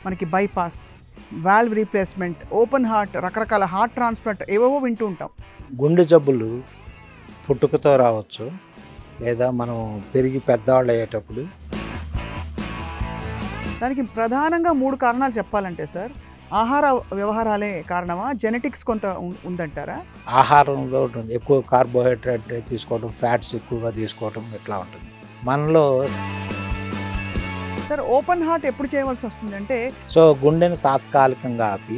మనకి bypass valve replacement open heart రకరకాల heart transplant ఏవేవో వింటూ ఉంటాం గుండె జబ్బులు పుట్టుకతో రావచ్చు లేదా మనం పెరిగి పెద్దవాళ్ళు అయ్యేటప్పుడు దానికి ప్రధానంగా మూడు కారణాలు చెప్పాలంటే సార్ ఆహార వ్యవహారాలే కారణమా జెనెటిక్స్ కొంత ఉం- ఉందంటారా ఆహారంలో ఉంటుంది. ఎక్కువ కార్బోహైడ్రేట్ తీసుకోవడం ఫ్యాట్స్ ఎక్కువగా తీసుకోవడం ఇట్లా ఉంటుంది మనలో సార్ ఓపెన్ హార్ట్ ఎప్పుడు చేయవలసి వస్తుందంటే సో గుండెని తాత్కాలికంగా ఆపి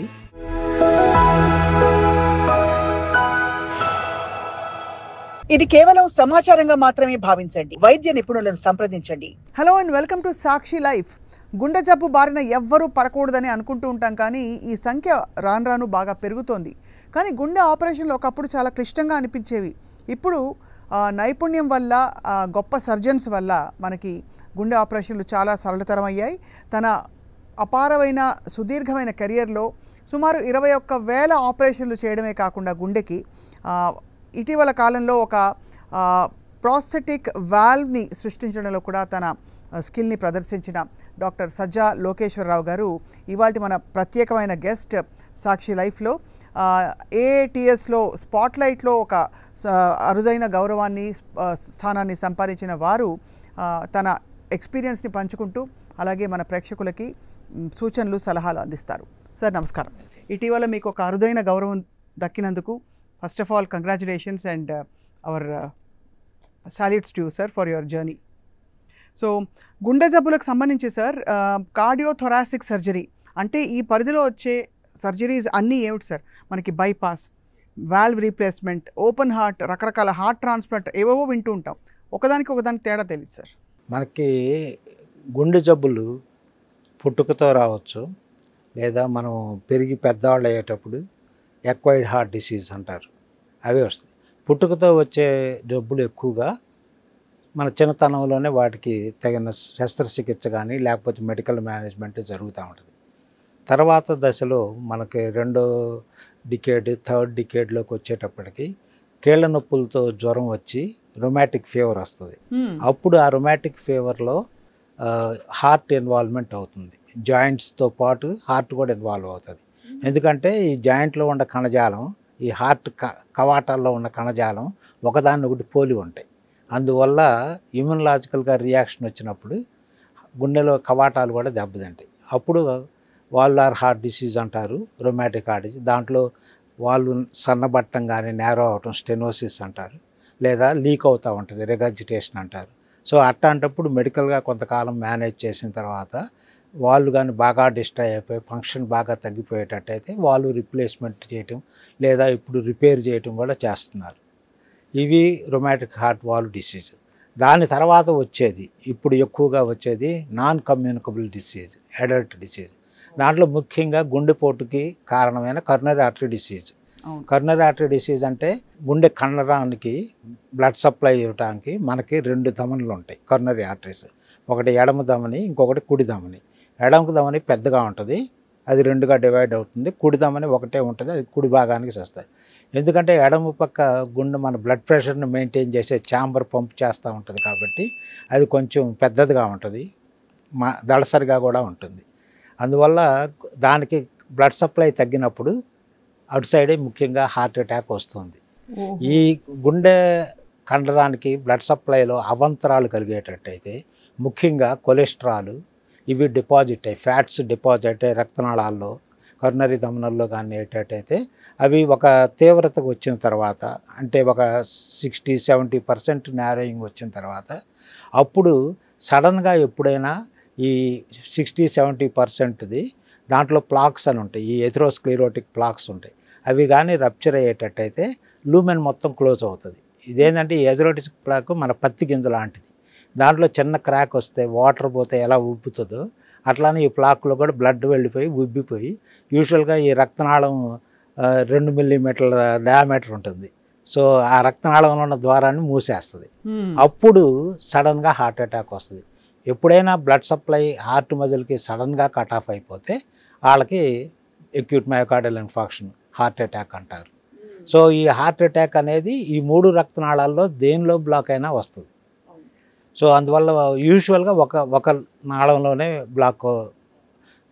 ఇది కేవలం సమాచారంగా మాత్రమే భావించండి వైద్య నిపుణులను సంప్రదించండి hello and welcome to Sakshi life గుండె జబ్బు బారిన ఎవ్వరూ పడకూడదని అనుకుంటూ ఉంటాం కానీ ఈ సంఖ్య రాను రాను బాగా పెరుగుతోంది కానీ గుండె ఆపరేషన్లు ఒకప్పుడు చాలా క్లిష్టంగా అనిపించేవి ఇప్పుడు ఆ, నైపుణ్యం వల్ల ఆ, గొప్ప సర్జన్స్ వల్ల మనకి గుండె ఆపరేషన్లు చాలా సరళతరం అయ్యాయి తన అపారమైన సుదీర్ఘమైన కెరియర్లో సుమారు ఇరవై ఒక్క వేల ఆపరేషన్లు చేయడమే కాకుండా గుండెకి ఆ, ఇటీవల కాలంలో ఒక ప్రాస్థెటిక్ వాల్వ్ని సృష్టించడంలో కూడా తన ఆ, స్కిల్ని ప్రదర్శించిన డాక్టర్ సజ్జా లోకేశ్వరరావు గారు ఇవాళ మన ప్రత్యేకమైన గెస్ట్ సాక్షి లైఫ్లో ఏఏటిఎస్లో స్పాట్లైట్లో ఒక స- అరుదైన గౌరవాన్ని ఆ, స్థానాన్ని సంపాదించిన వారు ఆ, తన ఎక్స్పీరియన్స్ని పంచుకుంటూ అలాగే మన ప్రేక్షకులకి మ్, సూచనలు సలహాలు అందిస్తారు సార్ నమస్కారం ఇటీవల మీకు ఒక అరుదైన గౌరవం దక్కినందుకు first of all congratulations and our salutes to sir for your journey so గుండె జబ్బులకు సంబంధించి సార్ కార్డియోథొరాసిక్ సర్జరీ అంటే ఈ పరిధిలో వచ్చే సర్జరీస్ అన్నీ ఏమిటి సార్ మనకి bypass valve replacement open heart రకరకాల హార్ట్ ట్రాన్స్ప్లాంట్ ఏవేవో వింటూ ఉంటాం ఒకదానికి ఒకదానికి తేడా తెలియదు సార్ మనకి గుండె జబ్బులు పుట్టుకతో రావచ్చు లేదా మనం పెరిగి పెద్దవాళ్ళు అయ్యేటప్పుడు ఎక్వైర్డ్ హార్ట్ డిసీజ్ అంటారు అవే వస్తాయి పుట్టుకతో వచ్చే జబ్బులు ఎక్కువగా మన చిన్నతనంలోనే వాటికి తగిన శస్త్రచికిత్స కానీ లేకపోతే మెడికల్ మేనేజ్మెంట్ జరుగుతూ ఉంటుంది తర్వాత దశలో మనకి రెండో డికేడ్ థర్డ్ డికేడ్లోకి వచ్చేటప్పటికి కీళ్ళ నొప్పులతో జ్వరం వచ్చి రొమాటిక్ ఫీవర్ వస్తుంది అప్పుడు ఆ రొమాటిక్ ఫీవర్లో హార్ట్ ఇన్వాల్వ్మెంట్ అవుతుంది జాయింట్స్తో పాటు హార్ట్ కూడా ఇన్వాల్వ్ అవుతుంది ఎందుకంటే ఈ జాయింట్లో ఉన్న కణజాలం ఈ హార్ట్ క కవాటాల్లో ఉన్న కణజాలం ఒకదాన్ని ఒకటి పోలి ఉంటాయి అందువల్ల ఇమ్యునలాజికల్గా రియాక్షన్ వచ్చినప్పుడు గుండెలో కవాటాలు కూడా దెబ్బతింటాయి అప్పుడు వాల్లార్ హార్ట్ డిసీజ్ అంటారు రొమాటిక్ హార్ట్ డిసీజ్ దాంట్లో వాళ్ళు సన్నబట్టం కానీ నేరో అవటం స్టెనోసిస్ అంటారు లేదా లీక్ అవుతూ ఉంటుంది రిగర్జిటేషన్ అంటారు సో అట్లాంటప్పుడు మెడికల్గా కొంతకాలం మేనేజ్ చేసిన తర్వాత వాళ్ళు కానీ బాగా డిస్ట్రాయ్ అయిపోయి ఫంక్షన్ బాగా తగ్గిపోయేటట్టయితే వాళ్ళు రిప్లేస్మెంట్ చేయటం లేదా ఇప్పుడు రిపేర్ చేయటం కూడా చేస్తున్నారు ఇవి రొమాటిక్ హార్ట్ వాల్వ్ డిసీజ్ దాని తర్వాత వచ్చేది ఇప్పుడు ఎక్కువగా వచ్చేది non communicable disease adult disease దాంట్లో ముఖ్యంగా గుండెపోటుకి కారణమైన కర్నరీ ఆర్టరీ డిసీజ్ అవును కర్నరీ ఆర్టరీ డిసీజ్ అంటే గుండె కండరానికి బ్లడ్ సప్లై ఇవ్వడానికి మనకి రెండు ధమనులు ఉంటాయి కర్నరీ ఆర్టరీస్ ఒకటి ఎడమ ధమని ఇంకొకటి కుడి ధమని ఎడమ ధమని పెద్దగా ఉంటుంది అది రెండుగా డివైడ్ అవుతుంది కుడి ధమని ఒకటే ఉంటుంది అది కుడి భాగానికి చేస్తాయి ఎందుకంటే ఎడమ పక్క గుండె మన బ్లడ్ ప్రెషర్ని మెయింటైన్ చేసే ఛాంబర్ పంప్ చేస్తూ ఉంటుంది కాబట్టి అది కొంచెం పెద్దదిగా ఉంటుంది మా దళసరిగా కూడా ఉంటుంది అందువల్ల దానికి బ్లడ్ సప్లై తగ్గినప్పుడు అటు సైడే ముఖ్యంగా హార్ట్ అటాక్ వస్తుంది ఈ గుండె కండరానికి బ్లడ్ సప్లైలో అవంతరాలు కలిగేటట్టయితే ముఖ్యంగా కొలెస్ట్రాల్ ఇవి డిపాజిట్ అయ్యి ఫ్యాట్స్ డిపాజిట్ అయ్యి రక్తనాళాల్లో కర్నరీ దమనల్లో కానీ అయ్యేటట్టయితే అవి ఒక తీవ్రతకు వచ్చిన తర్వాత అంటే ఒక సిక్స్టీ సెవెంటీ పర్సెంట్ నేరోయింగ్ వచ్చిన తర్వాత అప్పుడు సడన్గా ఎప్పుడైనా ఈ సిక్స్టీ సెవెంటీ పర్సెంట్ది దాంట్లో ప్లాక్స్ అని ఉంటాయి ఈ ఎథ్రోస్క్లీరోటిక్ ప్లాక్స్ ఉంటాయి అవి కానీ రప్చర్ అయ్యేటట్టయితే లూమెన్ మొత్తం క్లోజ్ అవుతుంది ఇదేంటంటే ఈ ఎథ్రోటిక్ ప్లాక్ మన పత్తి గింజ లాంటిది దాంట్లో చిన్న క్రాక్ వస్తే వాటర్ పోతే ఎలా ఉబ్బుతుందో అట్లానే ఈ ప్లాక్లో కూడా బ్లడ్ వెళ్ళిపోయి ఉబ్బిపోయి యూజువల్గా ఈ రక్తనాళం ఆ, రెండు మిల్లీమీటర్ల డయామీటర్ ఉంటుంది సో ఆ రక్తనాళంలో ఉన్న ద్వారాన్ని మూసేస్తుంది అప్పుడు సడన్గా హార్ట్ అటాక్ వస్తుంది ఎప్పుడైనా బ్లడ్ సప్లై హార్ట్ మజిల్కి సడన్గా కట్ ఆఫ్ అయిపోతే వాళ్ళకి acute myocardial infarction heart attack అంటారు సో ఈ హార్ట్ అటాక్ అనేది ఈ మూడు రక్తనాళాల్లో దేనిలో బ్లాక్ అయినా వస్తుంది సో అందువల్ల యూజువల్గా ఒక ఒక నాళంలోనే బ్లాక్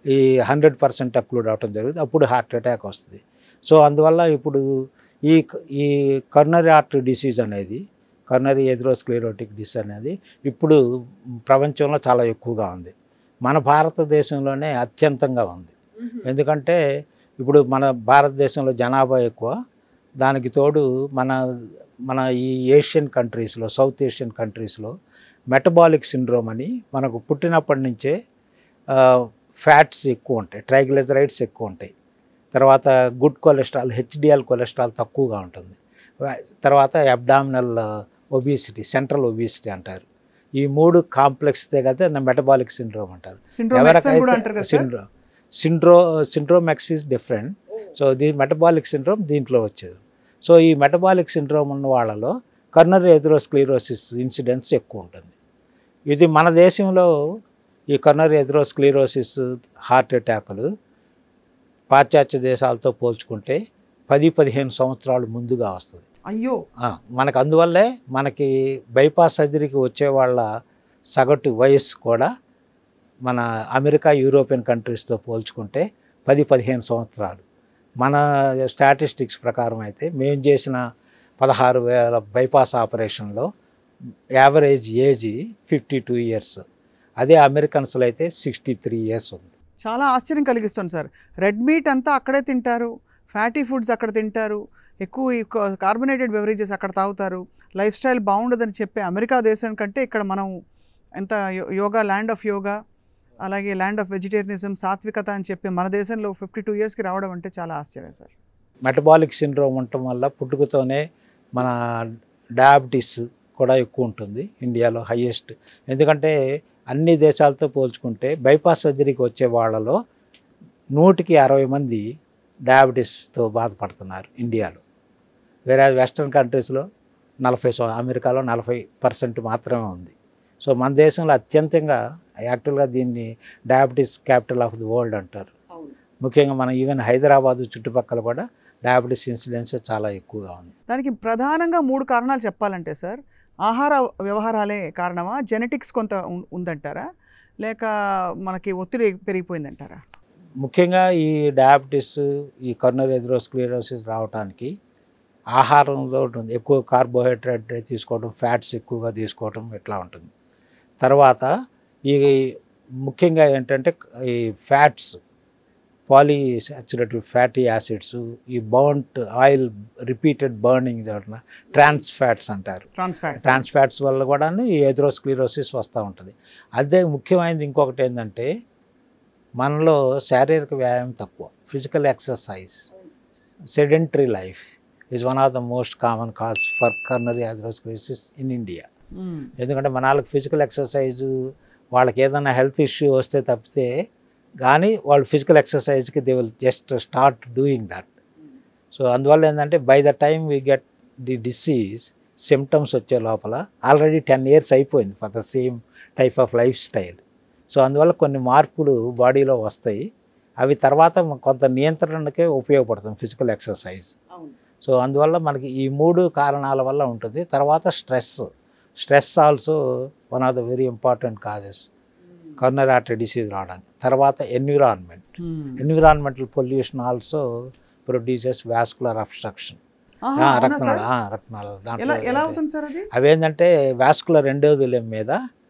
ఈ హండ్రెడ్ పర్సెంట్ అక్లూడ్ అవటం జరుగుతుంది అప్పుడు హార్ట్ అటాక్ వస్తుంది సో అందువల్ల ఇప్పుడు ఈ ఈ కర్నరీ ఆర్టరీ డిసీజ్ అనేది కర్నరీ ఎథ్రోస్క్లెరోటిక్ డిసీజ్ అనేది ఇప్పుడు ప్రపంచంలో చాలా ఎక్కువగా ఉంది మన భారతదేశంలోనే అత్యంతంగా ఉంది ఎందుకంటే ఇప్పుడు మన భారతదేశంలో జనాభా ఎక్కువ దానికి తోడు మన మన ఈ ఏషియన్ కంట్రీస్లో సౌత్ ఏషియన్ కంట్రీస్లో మెటబాలిక్ సిండ్రోమ్ అని మనకు పుట్టినప్పటి నుంచే ఫ్యాట్స్ ఎక్కువ ఉంటాయి ట్రైగ్లిజరైడ్స్ ఎక్కువ ఉంటాయి తర్వాత గుడ్ కొలెస్ట్రాల్ హెచ్డిఎల్ కొలెస్ట్రాల్ తక్కువగా ఉంటుంది తర్వాత అబ్డామినల్ ఒబిసిటీ సెంట్రల్ ఒబిసిటీ అంటారు ఈ మూడు కాంప్లెక్స్దే కదా మెటబాలిక్ సిండ్రోమ్ అంటారు సిండ్రోమ్ ఎక్స్ అని కూడా అంటారు కదా సార్? Syndrome syndrome syndrome X is different so దీని మెటబాలిక్ సిండ్రోమ్ దీంట్లో వచ్చేది సో ఈ మెటబాలిక్ సిండ్రోమ్ ఉన్న వాళ్ళలో కర్నరీ ఎథ్రోస్క్లీరోసిస్ ఇన్సిడెన్స్ ఎక్కువ ఉంటుంది ఇది మన దేశంలో ఈ కర్నరీ ఎథ్రోస్క్లీరోసిస్ హార్ట్ అటాకులు పాశ్చాత్య దేశాలతో పోల్చుకుంటే పది పదిహేను సంవత్సరాలు ముందుగా వస్తుంది అయ్యో ఆ, మనకు అందువల్లే మనకి బైపాస్ సర్జరీకి వచ్చే వాళ్ళ సగటు వయస్సు కూడా మన అమెరికా యూరోపియన్ కంట్రీస్తో పోల్చుకుంటే పది పదిహేను సంవత్సరాలు మన స్టాటిస్టిక్స్ ప్రకారం అయితే మేము చేసిన పదహారు వేల బైపాస్ ఆపరేషన్లో average age fifty two years అదే అమెరికన్స్లో అయితే సిక్స్టీ త్రీ ఇయర్స్ ఉంది చాలా ఆశ్చర్యం కలిగిస్తుంది సార్ రెడ్ మీట్ అంతా అక్కడే తింటారు ఫ్యాటీ ఫుడ్స్ అక్కడ తింటారు ఎక్కువ ఈ కార్బొనేటెడ్ బెవరేజెస్ అక్కడ తాగుతారు లైఫ్ స్టైల్ బాగుండదని చెప్పే అమెరికా దేశం కంటే ఇక్కడ మనం ఎంత యో- యోగా ల్యాండ్ ఆఫ్ యోగా అలాగే ల్యాండ్ ఆఫ్ వెజిటేరియనిజం సాత్వికత అని చెప్పి మన దేశంలో ఫిఫ్టీ టూ ఇయర్స్కి రావడం అంటే చాలా ఆశ్చర్యం సార్ మెటబాలిక్ సిండ్రోమ్ ఉండటం వల్ల పుట్టుకతోనే మన డయాబెటీస్ కూడా ఎక్కువ ఉంటుంది ఇండియాలో హయ్యెస్ట్ ఎందుకంటే అన్ని దేశాలతో పోల్చుకుంటే బైపాస్ సర్జరీకి వచ్చే వాళ్ళలో నూటికి అరవై మంది డయాబెటీస్తో బాధపడుతున్నారు ఇండియాలో వేరే వెస్ట్రన్ కంట్రీస్లో నలభై శాతం అమెరికాలో నలభై పర్సెంట్ మాత్రమే ఉంది సో మన దేశంలో అత్యంతంగా యాక్చువల్గా దీన్ని diabetes capital of the world అంటారు ముఖ్యంగా మన ఈవెన్ హైదరాబాద్ చుట్టుపక్కల కూడా డయాబెటీస్ ఇన్సిడెన్స్ చాలా ఎక్కువగా ఉంది దానికి ప్రధానంగా మూడు కారణాలు చెప్పాలంటే సార్ ఆహార వ్యవహారాలే కారణమా జెనెటిక్స్ కొంత ఉం- ఉందంటారా లేక మనకి ఒత్తిడి పెరిగిపోయిందంటారా ముఖ్యంగా ఈ డయాబెటీస్ ఈ కర్నరీ ఎథ్రోస్క్లిరోసిస్ రావడానికి ఆహారంలో ఉంటుంది ఎక్కువ కార్బోహైడ్రేట్ తీసుకోవడం ఫ్యాట్స్ ఎక్కువగా తీసుకోవడం ఇట్లా ఉంటుంది తర్వాత ఈ ముఖ్యంగా ఏంటంటే ఈ ఫ్యాట్స్ పాలీసాచురేటెడ్ ఫ్యాటీ యాసిడ్స్ ఈ burnt oil repeated burning trans fats అంటారు ట్రాన్స్ ఫ్యాట్స్ ట్రాన్స్ ఫ్యాట్స్ వల్ల కూడా ఈ ఎథ్రోస్క్లిరోసిస్ వస్తూ ఉంటుంది అదే ముఖ్యమైనది ఇంకొకటి ఏంటంటే మనలో శారీరక వ్యాయామం తక్కువ physical exercise sedentary life is one of the most common cause for coronary atherosclerosis in India ఎందుకంటే మన వాళ్ళకి ఫిజికల్ ఎక్సర్సైజ్ వాళ్ళకి ఏదైనా హెల్త్ ఇష్యూ వస్తే తప్పితే కానీ వాళ్ళు ఫిజికల్ ఎక్సర్సైజ్కి they will just start doing that so అందువల్ల ఏంటంటే by the time we get the disease symptoms వచ్చే లోపల ఆల్రెడీ టెన్ ఇయర్స్ అయిపోయింది for the same type of lifestyle so అందువల్ల కొన్ని మార్పులు బాడీలో వస్తాయి అవి తర్వాత కొంత నియంత్రణకే ఉపయోగపడుతుంది ఫిజికల్ ఎక్సర్సైజ్ సో అందువల్ల మనకి ఈ మూడు కారణాల వల్ల ఉంటుంది తర్వాత stress stress also one of the very important causes coronary artery disease రావడానికి తర్వాత environment environmental pollution also produces vascular obstruction రక్తనాళ ఆ, రక్తనాళ ఎలా దాంట్లో ఎలా అవుతుంది సార్ అది అవేంటంటే వ్యాస్కులర్ ఎండోథెలియం మీద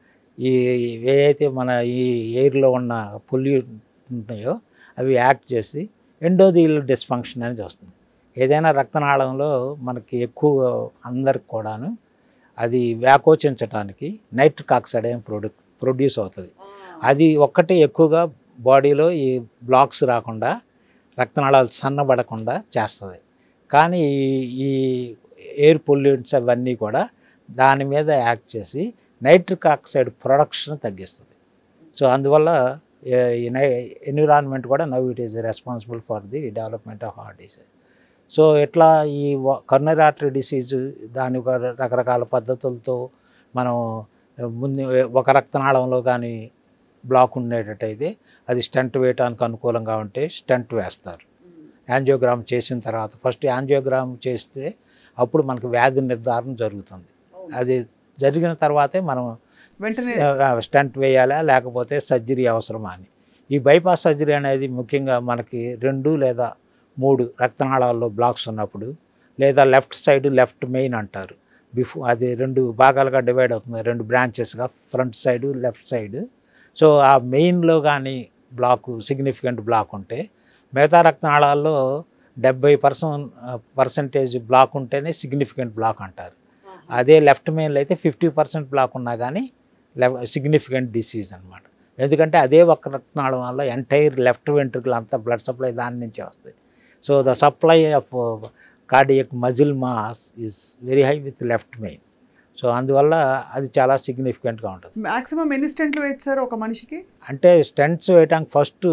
ఈ ఏవైతే మన ఈ ఎయిర్లో ఉన్న పొల్యూట్ ఉన్నాయో అవి యాక్ట్ చేసి ఎండోథీల్ డిస్ఫంక్షన్ అనేది వస్తుంది ఏదైనా రక్తనాళంలో మనకి ఎక్కువ అందరికి కూడాను అది వ్యాకోచించడానికి నైట్రిక్ ఆక్సైడ్ ఏం ప్రొడ్యూ ప్రొడ్యూస్ అవుతుంది అది ఒక్కటే ఎక్కువగా బాడీలో ఈ బ్లాక్స్ రాకుండా రక్తనాళాలు సన్నబడకుండా చేస్తుంది కానీ ఈ- ఈ ఎయిర్ పొల్యూట్స్ అవన్నీ కూడా దాని మీద యాక్ట్ చేసి నైట్రిక్ ఆక్సైడ్ ప్రొడక్షన్ తగ్గిస్తుంది సో అందువల్ల ఏ- ఈ ఎన్విరాన్మెంట్ కూడా now it is responsible for the development of heart disease so ఇట్లా ఈ కర్నరీ ఆర్టరీ డిసీజ్ దాని ఒక రకరకాల పద్ధతులతో మనం ముందు ఒక రక్తనాళంలో కానీ బ్లాక్ ఉండేటట్టయితే అది స్టంట్ వేయడానికి అనుకూలంగా ఉంటే స్టంట్ వేస్తారు యాంజియోగ్రామ్ చేసిన తర్వాత ఫస్ట్ యాంజియోగ్రామ్ చేస్తే అప్పుడు మనకు వ్యాధి నిర్ధారణ జరుగుతుంది అది జరిగిన తర్వాతే మనం వెంటనే స్టంట్ వేయాలా లేకపోతే సర్జరీ అవసరమా అని ఈ బైపాస్ సర్జరీ అనేది ముఖ్యంగా మనకి రెండు లేదా మూడు రక్తనాళాల్లో బ్లాక్స్ ఉన్నప్పుడు లేదా లెఫ్ట్ సైడ్ లెఫ్ట్ మెయిన్ అంటారు బిఫోర్ అది రెండు భాగాలుగా డివైడ్ అవుతుంది రెండు బ్రాంచెస్గా front side left side so ఆ మెయిన్లో కానీ బ్లాక్ సిగ్నిఫికెంట్ బ్లాక్ ఉంటే మిగతా రక్తనాళాల్లో డెబ్బై పర్సెంట్ పర్సంటేజ్ బ్లాక్ ఉంటేనే సిగ్నిఫికెంట్ బ్లాక్ అంటారు అదే లెఫ్ట్ మెయిన్లో అయితే ఫిఫ్టీ పర్సెంట్ బ్లాక్ ఉన్నా కానీ సిగ్నిఫికెంట్ డిసీజ్ అనమాట ఎందుకంటే అదే ఒక రక్తనాళం వల్ల ఎంటైర్ లెఫ్ట్ వెంట్రుకలు అంతా బ్లడ్ సప్లై దాని నుంచే వస్తుంది so the supply of cardiac muscle mass is very high with left main so అందువల్ల అది చాలా సిగ్నిఫికెంట్గా ఉంటుంది మాక్సిమం ఎన్ని స్టెంట్లు వేస్తారు ఒక మనిషికి అంటే స్టెంట్స్ వేయటానికి ఫస్ట్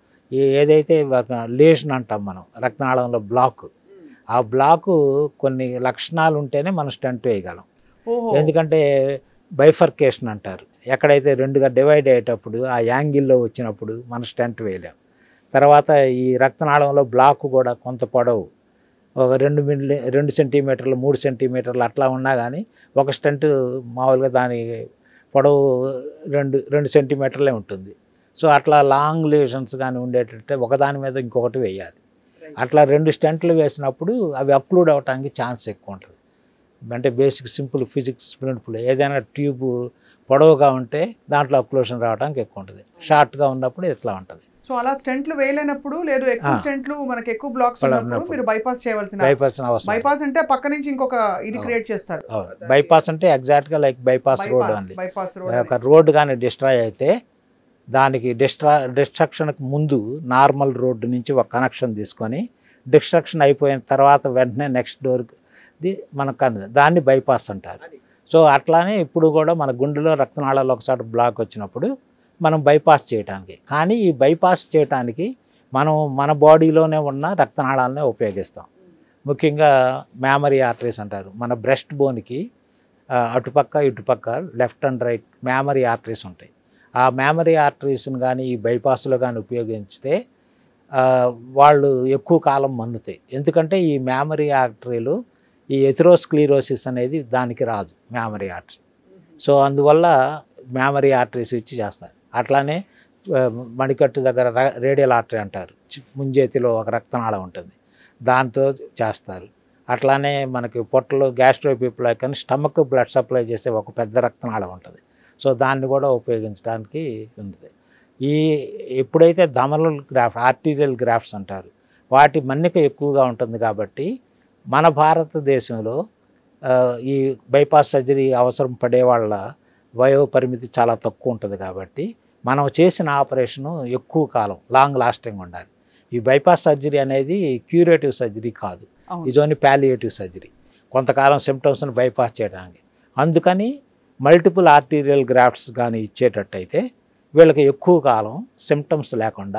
ఏదైతే లేషన్ అంటాం మనం రక్తనాళంలో బ్లాక్ ఆ బ్లాక్ కొన్ని లక్షణాలు ఉంటేనే మనం స్టెంట్ వేయగలం ఓహో ఎందుకంటే బైఫర్కేషన్ అంటారు ఎక్కడైతే రెండుగా డివైడ్ అయ్యేటప్పుడు ఆ యాంగిల్లో వచ్చినప్పుడు మనం స్టెంట్ వేయలేం తర్వాత ఈ రక్తనాళంలో బ్లాక్ కూడా కొంత పొడవు ఒక రెండు మిల్లీ రెండు సెంటీమీటర్లు మూడు సెంటీమీటర్లు అట్లా ఉన్నా కానీ ఒక స్టెంట్ మామూలుగా దాని పొడవు రెండు రెండు సెంటీమీటర్లే ఉంటుంది సో అట్లా లాంగ్ లేషన్స్ కానీ ఉండేటట్టే ఒకదాని మీద ఇంకొకటి వేయాలి అట్లా రెండు స్టెంట్లు వేసినప్పుడు అవి అప్లూడ్ అవడానికి ఛాన్స్ ఎక్కువ ఉంటుంది అంటే బేసిక్ సింపుల్ ఫిజిక్స్ ప్రిన్సిపల్ ఏదైనా ట్యూబ్ పొడవుగా ఉంటే దాంట్లో అప్లోషన్ రావడానికి ఎక్కువ ఉంటుంది షార్ట్గా ఉన్నప్పుడు ఇట్లా ఉంటుంది సో అలా స్టెంట్లు వేయలేనప్పుడు లేదు ఎక్కువ ఆ. స్టెంట్లు మనకి ఎక్కువ బ్లాక్స్ అలా ఉన్నప్పుడు ఉన్నప్పుడు. మీరు బైపాస్ చేయవలసిన బైపాస్ అవసరం బైపాస్ అంటే పక్క నుంచి ఇంకొక ఇది క్రియేట్ చేస్తారు అవును. బైపాస్ అంటే ఎగ్జాక్ట్గా లైక్ బైపాస్ రోడ్ బైపాస్ అండి బైపాస్ ఒక రోడ్డు కానీ డిస్ట్రాయ్ అయితే దానికి డిస్ట్రా డిస్ట్రక్షన్కి ముందు నార్మల్ రోడ్డు నుంచి ఒక కనెక్షన్ తీసుకొని డిస్ట్రక్షన్ అయిపోయిన తర్వాత వెంటనే నెక్స్ట్ డోర్ది మనకు అంది దాన్ని బైపాస్ అంటారు సో అట్లానే ఇప్పుడు కూడా మన గుండెలో రక్తనాళాలు ఒకసారి బ్లాక్ వచ్చినప్పుడు మనం బైపాస్ చేయడానికి కానీ ఈ బైపాస్ చేయడానికి మనం మన బాడీలోనే ఉన్న రక్తనాళాలనే ఉపయోగిస్తాం ముఖ్యంగా మ్యామరీ ఆర్టరీస్ అంటారు మన బ్రెస్ట్ బోన్కి ఆ, అటుపక్క ఇటుపక్క left and right mammary arteries ఉంటాయి ఆ మ్యామరీ ఆర్టరీస్ని కానీ ఈ బైపాస్లో కానీ ఉపయోగించితే ఆ, వాళ్ళు ఎక్కువ కాలం మన్నుతాయి ఎందుకంటే ఈ మ్యామరీ ఆర్టరీలు ఈ ఎథిరోస్క్లీరోసిస్ అనేది దానికి రాదు మ్యామరీ ఆర్టరీ సో అందువల్ల మ్యామరీ ఆర్టరీస్ ఇచ్చి చేస్తారు అట్లానే ఆ, మణికట్టు దగ్గర ర- రేడియల్ ఆర్టరీ అంటారు చి- ముంజేతిలో ఒక రక్తనాళం ఉంటుంది దాంతో చేస్తారు అట్లానే మనకి పొట్టలో గ్యాస్ట్రోపిప్లా కానీ స్టమక్ బ్లడ్ సప్లై చేసే ఒక పెద్ద రక్తనాళం ఉంటుంది సో దాన్ని కూడా ఉపయోగించడానికి ఉంది ఈ ఎప్పుడైతే ధమనుల గ్రాఫ్ ఆర్టీరియల్ గ్రాఫ్ట్స్ అంటారు వాటి మన్నిక ఎక్కువగా ఉంటుంది కాబట్టి మన భారతదేశంలో ఆ, ఈ బైపాస్ సర్జరీ అవసరం పడే వాళ్ళ వయో పరిమితి చాలా తక్కువ ఉంటుంది కాబట్టి మనం చేసిన ఆపరేషను ఎక్కువ కాలం లాంగ్ లాస్టింగ్ ఉండాలి ఈ బైపాస్ సర్జరీ అనేది క్యూరేటివ్ సర్జరీ కాదు అవును. ఇది ఓన్లీ ప్యాలియేటివ్ సర్జరీ కొంతకాలం సిమ్టమ్స్ని బైపాస్ చేయడానికి అందుకని మల్టిపుల్ ఆర్టీరియల్ గ్రాఫ్ట్స్ కానీ ఇచ్చేటట్టయితే వీళ్ళకి ఎక్కువ కాలం సిమ్టమ్స్ లేకుండా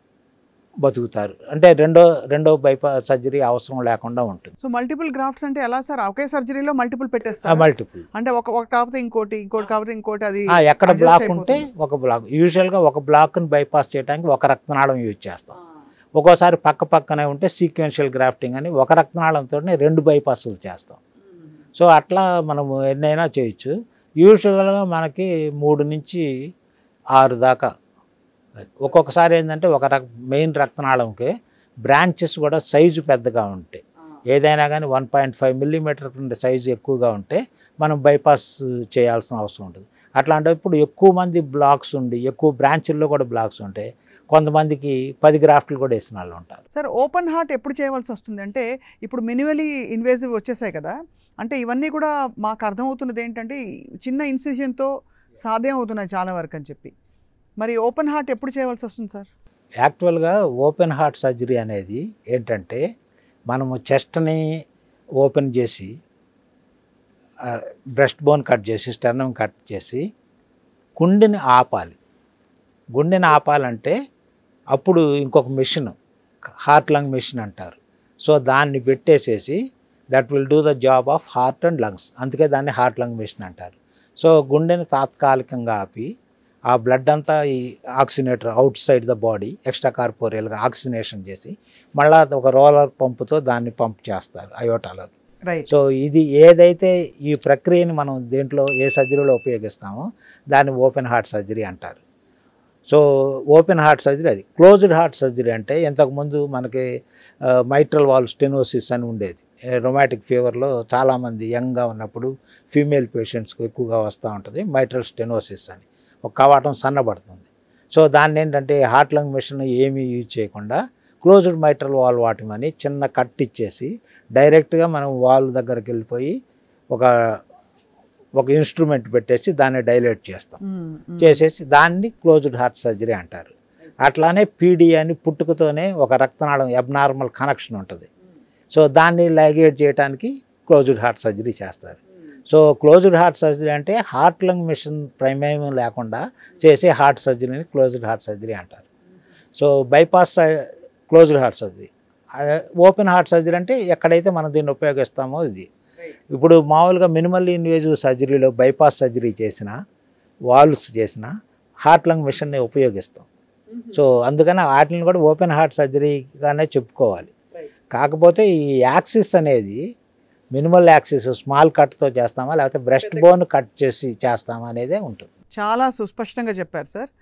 బతుకుతారు అంటే రెండో రెండో బైపాస్ సర్జరీ అవసరం లేకుండా ఉంటుంది సో మల్టిపుల్ గ్రాఫ్ట్స్ అంటే ఎలా సార్ ఒకే సర్జరీలో మల్టిపుల్ పెట్టేస్తారు మల్టిపుల్ అంటే ఒక ఒక కాకపోతే ఇంకోటి ఇంకోటి కాకపోతే ఇంకోటి అది ఎక్కడ adjust బ్లాక్ ఉంటే అయిపోతుంది. ఒక బ్లాక్ యూజువల్గా ఒక బ్లాక్ని బైపాస్ చేయడానికి ఒక రక్తనాళం యూజ్ చేస్తాం ఒక్కోసారి పక్క పక్కనే ఉంటే సీక్వెన్షియల్ గ్రాఫ్టింగ్ అని ఒక రక్తనాళంతో రెండు బైపాస్లు చేస్తాం సో అట్లా మనము ఎన్నైనా చేయొచ్చు యూజువల్గా మనకి మూడు నుంచి ఆరు దాకా ఒక్కొక్కసారి ఏంటంటే ఒక రక్ మెయిన్ రక్తనాళంకి బ్రాంచెస్ కూడా సైజు పెద్దగా ఉంటాయి ఏదైనా కానీ వన్ పాయింట్ ఫైవ్ మిల్లీమీటర్ నుండి సైజు ఎక్కువగా ఉంటే మనం బైపాస్ చేయాల్సిన అవసరం ఉంటుంది అట్లాంటప్పుడు ఎక్కువ మంది బ్లాక్స్ ఉండి ఎక్కువ బ్రాంచుల్లో కూడా బ్లాక్స్ ఉంటాయి కొంతమందికి పది గ్రాఫ్ట్లు కూడా వేసిన వాళ్ళు ఉంటారు సార్ ఓపెన్ హార్ట్ ఎప్పుడు చేయవలసి వస్తుంది అంటే ఇప్పుడు మినిమలీ ఇన్వేసివ్ వచ్చేసాయి కదా అంటే ఇవన్నీ కూడా మాకు అర్థమవుతున్నది ఏంటంటే ఈ చిన్న ఇన్సిజన్తో సాధ్యం అవుతున్నాయి చాలా వరకు అని చెప్పి మరి ఓపెన్ హార్ట్ ఎప్పుడు చేయవలసి వస్తుంది సార్ యాక్చువల్గా ఓపెన్ హార్ట్ సర్జరీ అనేది ఏంటంటే మనము చెస్ట్ని ఓపెన్ చేసి బ్రెస్ట్ బోన్ కట్ చేసి స్టెర్నం కట్ చేసి గుండెని ఆపాలి గుండెని ఆపాలంటే అప్పుడు ఇంకొక మిషన్ హార్ట్ లంగ్ మిషన్ అంటారు సో దాన్ని పెట్టేసేసి that will do the job of heart and lungs అందుకే దాన్ని హార్ట్ లంగ్ మిషన్ అంటారు సో గుండెని తాత్కాలికంగా ఆపి ఆ బ్లడ్ అంతా ఈ oxygenator outside the body extra కార్పోరియల్గా ఆక్సినేషన్ చేసి మళ్ళా ఒక రోలర్ పంపుతో దాన్ని పంప్ చేస్తారు అయోటాలోకి రైట్ సో ఇది ఏదైతే ఈ ప్రక్రియని మనం దేంట్లో ఏ సర్జరీలో ఉపయోగిస్తామో దాన్ని ఓపెన్ హార్ట్ సర్జరీ అంటారు సో ఓపెన్ హార్ట్ సర్జరీ అది క్లోజ్డ్ హార్ట్ సర్జరీ అంటే ఇంతకుముందు మనకి మైట్రల్ వాల్ స్టెనోసిస్ అని ఉండేది రొమాటిక్ ఫీవర్లో చాలామంది యంగ్గా ఉన్నప్పుడు ఫీమేల్ పేషెంట్స్కి ఎక్కువగా వస్తూ ఉంటుంది మైట్రల్ స్టెనోసిస్ అని ఒక కవాటం సన్నబడుతుంది సో దాన్ని ఏంటంటే హార్ట్ లంగ్ మిషన్ ఏమీ యూజ్ చేయకుండా క్లోజ్డ్ మైట్రల్ వాల్ వాటమని చిన్న కట్ ఇచ్చేసి డైరెక్ట్గా మనం వాల్ దగ్గరికి వెళ్ళిపోయి ఒక ఒక ఇన్స్ట్రుమెంట్ పెట్టేసి దాన్ని డైలేట్ చేస్తాం మ్మ్, మ్మ్. చేసేసి దాన్ని క్లోజ్డ్ హార్ట్ సర్జరీ అంటారు అట్లానే పీడి అని పుట్టుకతోనే ఒక రక్తనాళం అబ్నార్మల్ కనెక్షన్ ఉంటుంది సో దాన్ని లైగేట్ చేయడానికి క్లోజ్డ్ హార్ట్ సర్జరీ చేస్తారు సో క్లోజ్డ్ హార్ట్ సర్జరీ అంటే హార్ట్ లంగ్ మిషన్ ప్రమేయం లేకుండా చేసే హార్ట్ సర్జరీని క్లోజ్డ్ హార్ట్ సర్జరీ అంటారు so bypass closed heart surgery open heart surgery అంటే ఎక్కడైతే మనం దీన్ని ఉపయోగిస్తామో ఇది ఇప్పుడు మామూలుగా మినిమల్ ఇన్వేజివ్ సర్జరీలో బైపాస్ సర్జరీ చేసిన వాల్వ్స్ చేసిన హార్ట్ లంగ్ మిషన్ని ఉపయోగిస్తాం సో అందుకని వాటిని కూడా ఓపెన్ హార్ట్ సర్జరీగానే చెప్పుకోవాలి కాకపోతే ఈ యాక్సిస్ అనేది మినిమల్ యాక్సిస్ స్మాల్ కట్తో చేస్తామా లేకపోతే బ్రెస్ట్ బోన్ కట్ చేసి చేస్తామా అనేదే ఉంటుంది చాలా సుస్పష్టంగా చెప్పారు సార్